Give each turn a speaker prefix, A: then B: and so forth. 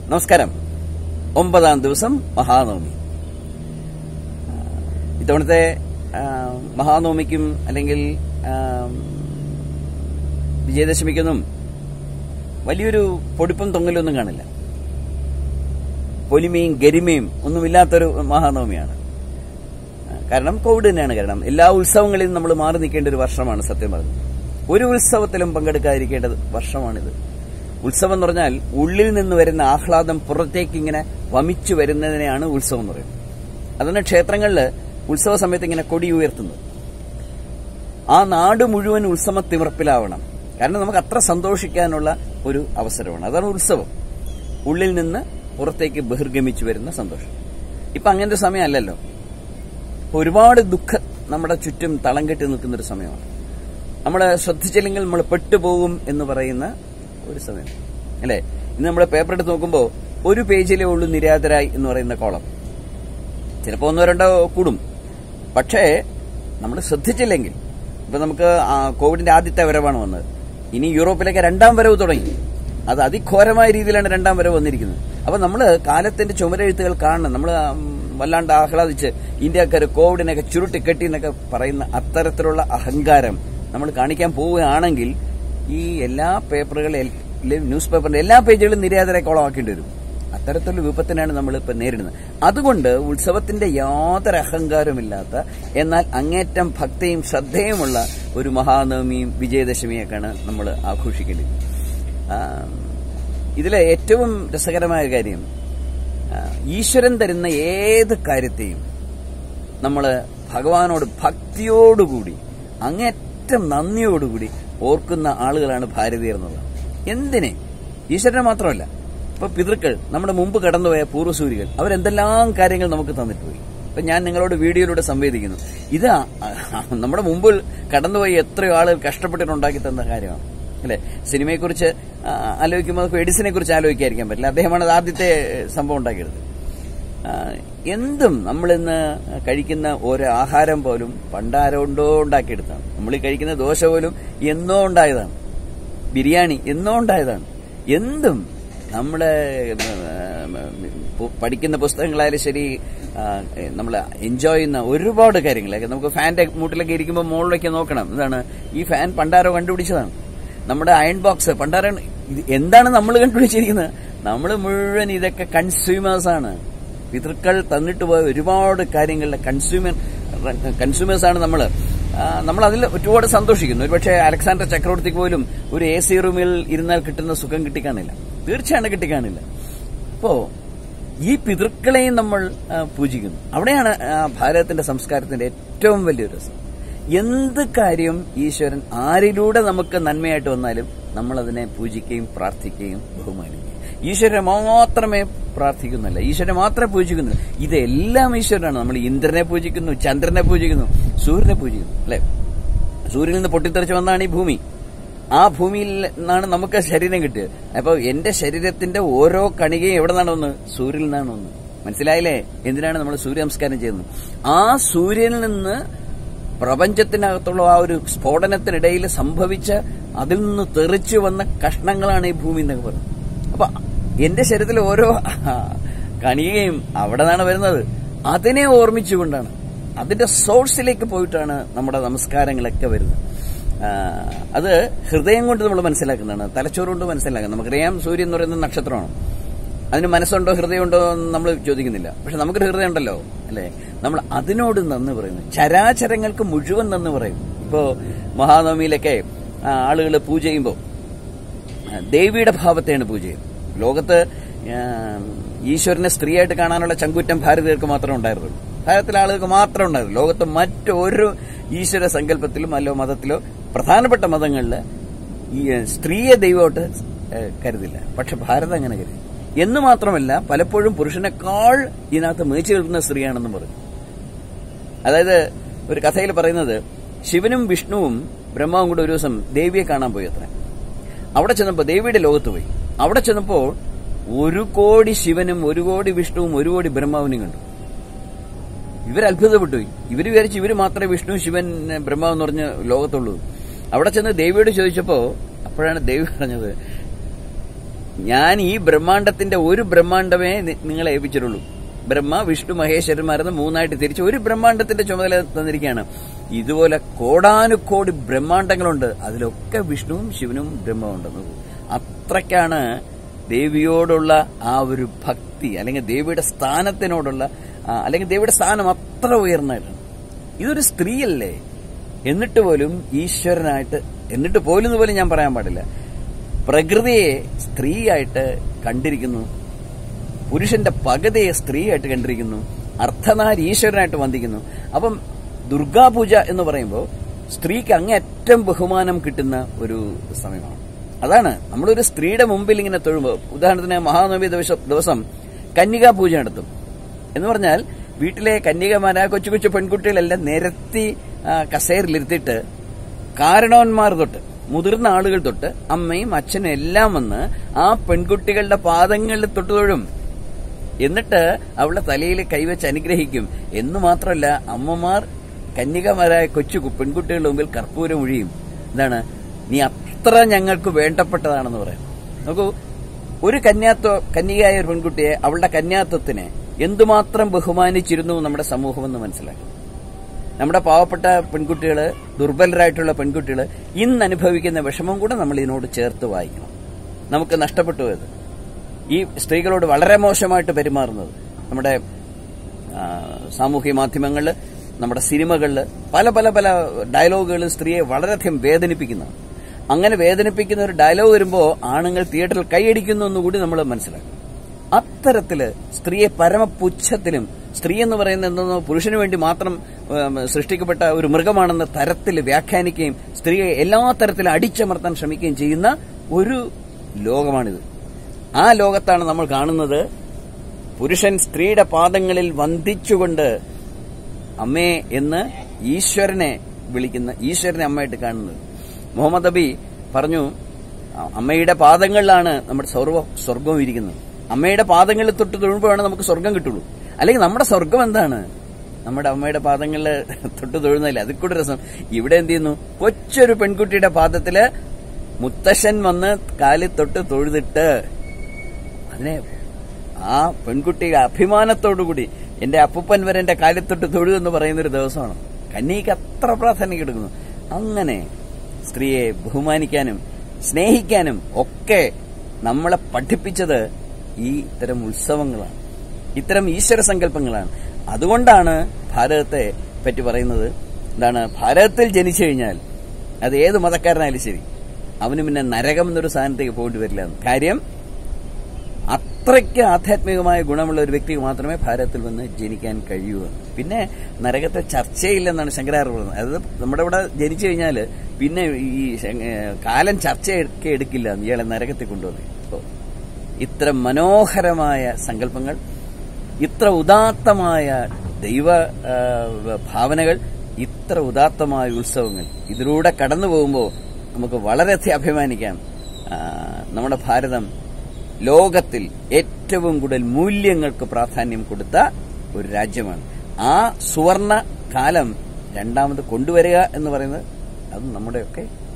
A: നമസ്കാരം ഒമ്പതാം ദിവസം മഹാനവമി ആ, ഇത്തവണത്തെ ആ, മഹാനവമിക്കും അല്ലെങ്കിൽ ആ, വിജയദശമിക്കൊന്നും വലിയൊരു പൊടിപ്പും തൊങ്ങലൊന്നും കാണില്ല പൊലിമയും ഗരിമയും ഒന്നുമില്ലാത്തൊരു മഹാനവമിയാണ് ആ, കാരണം കോവിഡ് തന്നെയാണ് കാരണം എല്ലാ ഉത്സവങ്ങളിലും നമ്മൾ മാറി നിൽക്കേണ്ട ഒരു വർഷമാണ് സത്യം പറഞ്ഞത് ഒരു ഉത്സവത്തിലും പങ്കെടുക്കാതിരിക്കേണ്ട വർഷമാണിത് ഉത്സവം എന്ന് പറഞ്ഞാൽ ഉള്ളിൽ നിന്ന് വരുന്ന ആഹ്ലാദം പുറത്തേക്ക് ഇങ്ങനെ വമിച്ചു വരുന്നതിനെയാണ് ഉത്സവം എന്ന് പറയുന്നത് അതാണ് ക്ഷേത്രങ്ങളിൽ ഉത്സവ സമയത്ത് ഇങ്ങനെ കൊടി ഉയർത്തുന്നത് ആ നാട് മുഴുവൻ ഉത്സവ തിമിർപ്പിലാവണം കാരണം നമുക്ക് അത്ര സന്തോഷിക്കാനുള്ള ഒരു അവസരമാണ് അതാണ് ഉത്സവം ഉള്ളിൽ നിന്ന് പുറത്തേക്ക് ബഹിർഗമിച്ചു വരുന്ന സന്തോഷം ഇപ്പൊ അങ്ങനത്തെ ഒരു സമയമല്ലല്ലോ ഇപ്പൊ ഒരുപാട് ദുഃഖം നമ്മുടെ ചുറ്റും തളം കെട്ടി നിൽക്കുന്ന ഒരു സമയമാണ് നമ്മൾ ശ്രദ്ധിച്ചില്ലെങ്കിൽ നമ്മൾ പെട്ടുപോകും എന്ന് പറയുന്ന ഒരു സമയം അല്ലേ ഇന്ന് നമ്മൾ പേപ്പർ എടുത്ത് നോക്കുമ്പോൾ ഒരു പേജിലേ ഉള്ളൂ നിരാതരായി എന്ന് പറയുന്ന കോളം ചിലപ്പോൾ ഒന്നോ രണ്ടോ കൂടും പക്ഷേ നമ്മൾ ശ്രദ്ധിച്ചില്ലെങ്കിൽ ഇപ്പൊ നമുക്ക് ആ കോവിഡിന്റെ ആദ്യത്തെ വരവാണ് വന്നത് ഇനി യൂറോപ്പിലേക്ക് രണ്ടാം വരവ് തുടങ്ങി അത് അതിഘോരമായ രീതിയിലാണ് രണ്ടാം വരവ് വന്നിരിക്കുന്നത് അപ്പൊ നമ്മൾ കാലത്തിന്റെ ചുമരെഴുത്തുകൾ കാണണം നമ്മൾ വല്ലാണ്ട് ആഹ്ലാദിച്ച് ഇന്ത്യക്കാർ കോവിഡിനൊക്കെ ചുരുട്ടി കെട്ടി എന്നൊക്കെ പറയുന്ന അത്തരത്തിലുള്ള അഹങ്കാരം നമ്മൾ കാണിക്കാൻ പോവുകയാണെങ്കിൽ ഈ എല്ലാ പേപ്പറുകളിലും ന്യൂസ് പേപ്പറിന്റെ എല്ലാ പേജുകളും നിര്യാതരെ കോളമാക്കേണ്ടി വരും അത്തരത്തിലുള്ള വിപത്തിനാണ് നമ്മൾ ഇപ്പൊ നേരിടുന്നത് അതുകൊണ്ട് ഉത്സവത്തിന്റെ യാതൊരു അഹങ്കാരമില്ലാത്ത എന്നാൽ അങ്ങേറ്റം ഭക്തിയും ശ്രദ്ധയുമുള്ള ഒരു മഹാനവമിയും വിജയദശമിയൊക്കെയാണ് നമ്മൾ ആഘോഷിക്കേണ്ടത് ആ, ഇതിലെ ഏറ്റവും രസകരമായ കാര്യം ആ, ഈശ്വരൻ തരുന്ന ഏത് കാര്യത്തെയും നമ്മൾ ഭഗവാനോട് ഭക്തിയോടുകൂടി അങ്ങേറ്റം നന്ദിയോടുകൂടി ഓർക്കുന്ന ആളുകളാണ് ഭാരതീയർ എന്നുള്ളത് എന്തിനെ ഈശ്വരനെ മാത്രമല്ല ഇപ്പൊ പിതൃക്കൾ നമ്മുടെ മുമ്പ് കടന്നുപോയ പൂർവ്വസൂരികൾ അവരെന്തെല്ലാം കാര്യങ്ങൾ നമുക്ക് തന്നിട്ട് പോയി ഇപ്പൊ ഞാൻ നിങ്ങളോട് വീഡിയോയിലൂടെ സംവേദിക്കുന്നു ഇത് ആ- ആ- നമ്മുടെ മുമ്പിൽ കടന്നുപോയി എത്രയോ ആളുകൾ കഷ്ടപ്പെട്ടിട്ടുണ്ടാക്കി തന്ന കാര്യമാണ് അല്ലെ സിനിമയെക്കുറിച്ച് ആ, ആലോചിക്കുമ്പോൾ നമുക്ക് എഡിസിനെ കുറിച്ച് ആലോചിക്കാതിരിക്കാൻ പറ്റില്ല അദ്ദേഹമാണ് അത് ആദ്യത്തെ സംഭവം ഉണ്ടാക്കിയത് ആ, എന്തും നമ്മളിന്ന് കഴിക്കുന്ന ഓരോ ആഹാരം പോലും പണ്ടാരോണ്ടോ ഉണ്ടാക്കിയെടുത്താണ് നമ്മൾ ഈ കഴിക്കുന്ന ദോശ പോലും എന്നോ ഉണ്ടായതാണ് ബിരിയാണി എന്നോ ഉണ്ടായതാണ് എന്തും നമ്മളെ പഠിക്കുന്ന പുസ്തകങ്ങളായാലും ശരി നമ്മൾ എൻജോയ് ചെയ്യുന്ന ഒരുപാട് കാര്യങ്ങൾ നമുക്ക് ഫാന്റെ മൂട്ടിലൊക്കെ ഇരിക്കുമ്പോൾ മുകളിലൊക്കെ നോക്കണം എന്താണ് ഈ ഫാൻ പണ്ടാരോ കണ്ടുപിടിച്ചതാണ് നമ്മുടെ അയൺ ബോക്സ് പണ്ടാരോ ഇത് എന്താണ് നമ്മൾ കണ്ടുപിടിച്ചിരിക്കുന്നത് നമ്മൾ മുഴുവൻ ഇതൊക്കെ കൺസ്യൂമേഴ്സ് ആണ് പിതൃക്കൾ തന്നിട്ട് പോയ ഒരുപാട് കാര്യങ്ങളുടെ കൺസ്യൂമർ കൺസ്യൂമേഴ്സ് ആണ് നമ്മൾ നമ്മൾ അതിൽ ഒരുപാട് സന്തോഷിക്കുന്നു ഒരുപക്ഷെ അലക്സാണ്ടർ ചക്രവർത്തിക്ക് പോലും ഒരു എ സി റൂമിൽ ഇരുന്നാൽ കിട്ടുന്ന സുഖം കിട്ടിക്കാണില്ല തീർച്ചയായും കിട്ടിക്കാണില്ല അപ്പോ ഈ പിതൃക്കളെയും നമ്മൾ ആ, പൂജിക്കുന്നു അവിടെയാണ് ആ, ഭാരതത്തിന്റെ സംസ്കാരത്തിന്റെ ഏറ്റവും വലിയൊരു രസം എന്ത് കാര്യം ഈശ്വരൻ ആരിലൂടെ നമുക്ക് നന്മയായിട്ട് വന്നാലും നമ്മൾ അതിനെ പൂജിക്കുകയും പ്രാർത്ഥിക്കുകയും ബഹുമാനിക്കുകയും ഈശ്വരനെ മാത്രമേ പ്രാർത്ഥിക്കുന്നില്ല ഈശ്വരനെ മാത്രമേ പൂജിക്കുന്നില്ല ഇതെല്ലാം ഈശ്വരനാണ് നമ്മൾ ഇന്ദ്രനെ പൂജിക്കുന്നു ചന്ദ്രനെ പൂജിക്കുന്നു സൂര്യനെ പൂജിക്കുന്നു അല്ലെ സൂര്യനിൽ നിന്ന് പൊട്ടിത്തെറിച്ച് വന്നാണ് ഈ ഭൂമി ആ ഭൂമിയിൽ നിന്നാണ് നമുക്ക് ശരീരം കിട്ടിയത് അപ്പൊ എന്റെ ശരീരത്തിന്റെ ഓരോ കണികയും എവിടെ നിന്നാണ് വന്നത് സൂര്യനിൽ നിന്നാണ് വന്നത് മനസ്സിലായില്ലേ എന്തിനാണ് നമ്മൾ സൂര്യ നമസ്കാരം ചെയ്യുന്നത് ആ സൂര്യനിൽ നിന്ന് പ്രപഞ്ചത്തിനകത്തുള്ള ആ ഒരു സ്ഫോടനത്തിനിടയിൽ സംഭവിച്ച അതിൽ നിന്ന് തെറിച്ചു വന്ന കഷ്ണങ്ങളാണ് ഈ ഭൂമി എന്നൊക്കെ പറയുന്നത് അപ്പൊ എന്റെ ശരീരത്തിൽ ഓരോ കണികയും അവിടെ നിന്നാണ് വരുന്നത് അതിനെ ഓർമ്മിച്ചുകൊണ്ടാണ് അതിന്റെ സോഴ്സിലേക്ക് പോയിട്ടാണ് നമ്മുടെ നമസ്കാരങ്ങളൊക്കെ വരുന്നത് ആ, അത് ഹൃദയം കൊണ്ട് നമ്മൾ മനസ്സിലാക്കുന്നതാണ് തലച്ചോറ് കൊണ്ട് മനസ്സിലാക്കുന്നത് നമുക്കറിയാം സൂര്യൻ എന്ന് പറയുന്നത് നക്ഷത്രമാണ് അതിന് മനസ്സുണ്ടോ ഹൃദയമുണ്ടോ എന്ന് നമ്മൾ ചോദിക്കുന്നില്ല പക്ഷെ നമുക്കൊരു ഹൃദയം ഉണ്ടല്ലോ അല്ലെ നമ്മൾ അതിനോട് നന്ദി പറയുന്നു ചരാചരങ്ങൾക്ക് മുഴുവൻ നന്ദി പറയും ഇപ്പോ മഹാനവമിയിലൊക്കെ ആളുകൾ പൂജ ചെയ്യുമ്പോൾ ദേവിയുടെ ഭാവത്തെയാണ് പൂജ ചെയ്യുന്നത് ലോകത്ത് ആ, ഈശ്വരനെ സ്ത്രീയായിട്ട് കാണാനുള്ള ചങ്കുറ്റം ഭാരതീയർക്ക് മാത്രമേ ഉണ്ടായിരുന്നുള്ളൂ ഭാരതത്തിലെ ആളുകൾക്ക് മാത്രമേ ഉണ്ടായിരുന്നു ലോകത്ത് മറ്റൊരു ഈശ്വര സങ്കല്പത്തിലും അല്ലോ മതത്തിലോ പ്രധാനപ്പെട്ട മതങ്ങളിൽ ഈ സ്ത്രീയെ ദൈവമായിട്ട് ഏ, കരുതില്ല പക്ഷെ ഭാരതം അങ്ങനെ കരുതി എന്ന് മാത്രമല്ല പലപ്പോഴും പുരുഷനേക്കാൾ ഇതിനകത്ത് മികച്ചു നിൽക്കുന്ന സ്ത്രീയാണെന്നും പറഞ്ഞു അതായത് ഒരു കഥയിൽ പറയുന്നത് ശിവനും വിഷ്ണുവും ബ്രഹ്മാവും കൂടെ ഒരു ദിവസം ദേവിയെ കാണാൻ പോയി അത്ര അവിടെ ചെന്നപ്പോൾ ദേവിയുടെ ലോകത്ത് പോയി അവിടെ ചെന്നപ്പോൾ ഒരു കോടി ശിവനും ഒരു കോടി വിഷ്ണുവും ഒരു കോടി ബ്രഹ്മാവിനും കണ്ടു ഇവർ അത്ഭുതപ്പെട്ടു പോയി ഇവർ വിചാരിച്ചു ഇവർ മാത്രമേ വിഷ്ണു ശിവൻ ബ്രഹ്മാവ് എന്ന് പറഞ്ഞ ലോകത്തുള്ളൂ അവിടെ ചെന്ന് ദേവിയോട് ചോദിച്ചപ്പോ അപ്പോഴാണ് ദേവി പറഞ്ഞത് ഞാൻ ഈ ബ്രഹ്മാണ്ടത്തിന്റെ ഒരു ബ്രഹ്മാണ്ടമേ നി- നിങ്ങളെ ഏൽപ്പിച്ചിട്ടുള്ളൂ ബ്രഹ്മ വിഷ്ണു മഹേശ്വരന്മാരെന്ന് മൂന്നായിട്ട് തിരിച്ച് ഒരു ബ്രഹ്മാണ്ടത്തിന്റെ ചുമതല തന്നിരിക്കുകയാണ് ഇതുപോലെ കോടാനുകോടി ബ്രഹ്മാണ്ടങ്ങളുണ്ട് അതിലൊക്കെ വിഷ്ണുവും ശിവനും ബ്രഹ്മവും ഉണ്ടെന്ന് അത്രയ്ക്കാണ് ദേവിയോടുള്ള ആ ഒരു ഭക്തി അല്ലെങ്കിൽ ദേവിയുടെ സ്ഥാനത്തിനോടുള്ള ആ, അല്ലെങ്കിൽ ദേവിയുടെ സ്ഥാനം അത്ര ഉയർന്നതായിട്ടാണ് ഇതൊരു സ്ത്രീയല്ലേ എന്നിട്ട് പോലും ഈശ്വരനായിട്ട് എന്നിട്ട് പോലും എന്ന് പോലും ഞാൻ പറയാൻ പാടില്ല പ്രകൃതിയെ സ്ത്രീയായിട്ട് കണ്ടിരിക്കുന്നു പുരുഷന്റെ പകുതിയെ സ്ത്രീയായിട്ട് കണ്ടിരിക്കുന്നു അർദ്ധനാരി ഈശ്വരനായിട്ട് വന്ദിക്കുന്നു അപ്പം ദുർഗാപൂജ എന്ന് പറയുമ്പോൾ സ്ത്രീക്ക് അങ്ങേയറ്റം ബഹുമാനം കിട്ടുന്ന ഒരു സമയമാണ് അതാണ് നമ്മളൊരു സ്ത്രീയുടെ മുമ്പിൽ ഇങ്ങനെ തൊഴുമ്പോൾ ഉദാഹരണത്തിന് മഹാനവമി ദിവസം ദിവസം കന്യകാ പൂജ നടത്തും എന്ന് പറഞ്ഞാൽ വീട്ടിലെ കന്യകമാരായ കൊച്ചു കൊച്ചു പെൺകുട്ടികളെല്ലാം നിരത്തി ആ, കസേരയിലിരുത്തിയിട്ട് കാരണവന്മാർ തൊട്ട് മുതിർന്ന ആളുകൾ തൊട്ട് അമ്മയും അച്ഛനും എല്ലാം വന്ന് ആ പെൺകുട്ടികളുടെ പാദങ്ങളിൽ തൊട്ട് തൊഴും എന്നിട്ട് അവളുടെ തലയിൽ കൈവച്ച് അനുഗ്രഹിക്കും എന്ന് മാത്രമല്ല അമ്മമാർ കന്യകമാരായ കൊച്ചു കു- പെൺകുട്ടികളുടെ മുമ്പിൽ കർപ്പൂരം ഒഴിയും എന്താണ് നീ അത്ര ഞങ്ങൾക്ക് വേണ്ടപ്പെട്ടതാണെന്ന് പറയാം നോക്കൂ ഒരു കന്യാത്വ കന്യകയായ ഒരു പെൺകുട്ടിയെ അവളുടെ കന്യാത്വത്തിനെ എന്തുമാത്രം ബഹുമാനിച്ചിരുന്നു നമ്മുടെ സമൂഹമെന്ന് മനസ്സിലാക്കി നമ്മുടെ പാവപ്പെട്ട പെൺകുട്ടികള് ദുർബലരായിട്ടുള്ള പെൺകുട്ടികൾ ഇന്ന് അനുഭവിക്കുന്ന വിഷമം കൂടെ നമ്മൾ ഇതിനോട് ചേർത്ത് വായിക്കണം നമുക്ക് നഷ്ടപ്പെട്ടു പോയത് ഈ സ്ത്രീകളോട് വളരെ മോശമായിട്ട് പെരുമാറുന്നത് നമ്മുടെ ആ, സാമൂഹ്യ മാധ്യമങ്ങളിൽ നമ്മുടെ സിനിമകളിൽ പല പല പല ഡയലോഗുകൾ സ്ത്രീയെ വളരെയധികം വേദനിപ്പിക്കുന്നതാണ് അങ്ങനെ വേദനിപ്പിക്കുന്ന ഒരു ഡയലോഗ് വരുമ്പോൾ ആണുങ്ങൾ തിയേറ്ററിൽ കൈയടിക്കുന്നു എന്നുകൂടി നമ്മൾ മനസ്സിലാക്കണം അത്തരത്തില് സ്ത്രീയെ പരമപുച്ഛത്തിലും സ്ത്രീ എന്ന് പറയുന്നത് എന്തോ പുരുഷന് വേണ്ടി മാത്രം ഉം, സൃഷ്ടിക്കപ്പെട്ട ഒരു മൃഗമാണെന്ന തരത്തിൽ വ്യാഖ്യാനിക്കുകയും സ്ത്രീയെ എല്ലാ തരത്തിലും അടിച്ചമർത്താൻ ശ്രമിക്കുകയും ചെയ്യുന്ന ഒരു ലോകമാണിത് ആ ലോകത്താണ് നമ്മൾ കാണുന്നത് പുരുഷൻ സ്ത്രീയുടെ പാദങ്ങളിൽ വന്ദിച്ചുകൊണ്ട് അമ്മേ എന്ന് ഈശ്വരനെ വിളിക്കുന്ന ഈശ്വരനെ അമ്മയായിട്ട് കാണുന്നത് മുഹമ്മദ് അബി പറഞ്ഞു "അ- അമ്മയുടെ പാദങ്ങളിലാണ് നമ്മുടെ സ്വർവ സ്വർഗം ഇരിക്കുന്നത് അമ്മയുടെ പാദങ്ങളിൽ തൊട്ട് തൊഴുമ്പോഴാണ് നമുക്ക് സ്വർഗം കിട്ടുള്ളൂ അല്ലെങ്കിൽ നമ്മുടെ സ്വർഗം എന്താണ് നമ്മുടെ അമ്മയുടെ പാദങ്ങളിൽ തൊട്ട് തൊഴുന്നില്ല അതിൽ കൂടെ രസം ഇവിടെ എന്ത് ചെയ്യുന്നു കൊച്ചൊരു പെൺകുട്ടിയുടെ പാദത്തില് മുത്തശ്ശൻ വന്ന് കാലിൽ തൊട്ട് തൊഴുതിട്ട് അതിനെ ആ പെൺകുട്ടി അഭിമാനത്തോടുകൂടി എന്റെ അപ്പൂപ്പൻ വരെ എന്റെ കാലിത്തൊട്ട് തൊഴു എന്ന് പറയുന്ന ഒരു ദിവസമാണ് കന്യക്ക് അത്ര പ്രാധാന്യം കൊടുക്കുന്നു അങ്ങനെ സ്ത്രീയെ ബഹുമാനിക്കാനും സ്നേഹിക്കാനും ഒക്കെ നമ്മളെ പഠിപ്പിച്ചത് ഈ ഇത്തരം ഉത്സവങ്ങളാണ് ഇത്തരം ഈശ്വര സങ്കല്പങ്ങളാണ് അതുകൊണ്ടാണ് ഭാരതത്തെ പറ്റി പറയുന്നത് എന്താണ് ഭാരതത്തിൽ ജനിച്ചു കഴിഞ്ഞാൽ അത് ഏത് മതക്കാരനായാലും ശരി അവന് പിന്നെ നരകം എന്നൊരു സാധനത്തേക്ക് പോകേണ്ടി വരില്ല എന്ന്. കാര്യം അത്രയ്ക്ക് ആധ്യാത്മികമായ ഗുണമുള്ള ഒരു വ്യക്തിക്ക് മാത്രമേ ഭാരതത്തിൽ വന്ന് ജനിക്കാൻ കഴിയൂ എന്ന്. പിന്നെ നരകത്തെ ചർച്ചയില്ലെന്നാണ് ശങ്കരാചാര്യ പറയുന്നത് അതായത് നമ്മുടെ ഇവിടെ ജനിച്ചു കഴിഞ്ഞാൽ പിന്നെ ഈ ശങ്ക- ഏഹ് കാലം ചർച്ചയൊക്കെ എടുക്കില്ല എന്ന് ഇയാളെ നരകത്തിൽ കൊണ്ടുവന്നു അപ്പോ ഇത്തരം മനോഹരമായ സങ്കല്പങ്ങൾ ഇത്ര ഉദാത്തമായ ദൈവ ആ, ഭാവനകൾ ഇത്ര ഉദാത്തമായ ഉത്സവങ്ങൾ ഇതിലൂടെ കടന്നു പോകുമ്പോൾ നമുക്ക് വളരെയധികം അഭിമാനിക്കാം ആ, നമ്മുടെ ഭാരതം ലോകത്തിൽ ഏറ്റവും കൂടുതൽ മൂല്യങ്ങൾക്ക് പ്രാധാന്യം കൊടുത്ത ഒരു രാജ്യമാണ് ആ സുവർണ കാലം രണ്ടാമത് കൊണ്ടുവരിക എന്ന് പറയുന്നത് അത് നമ്മുടെയൊക്കെ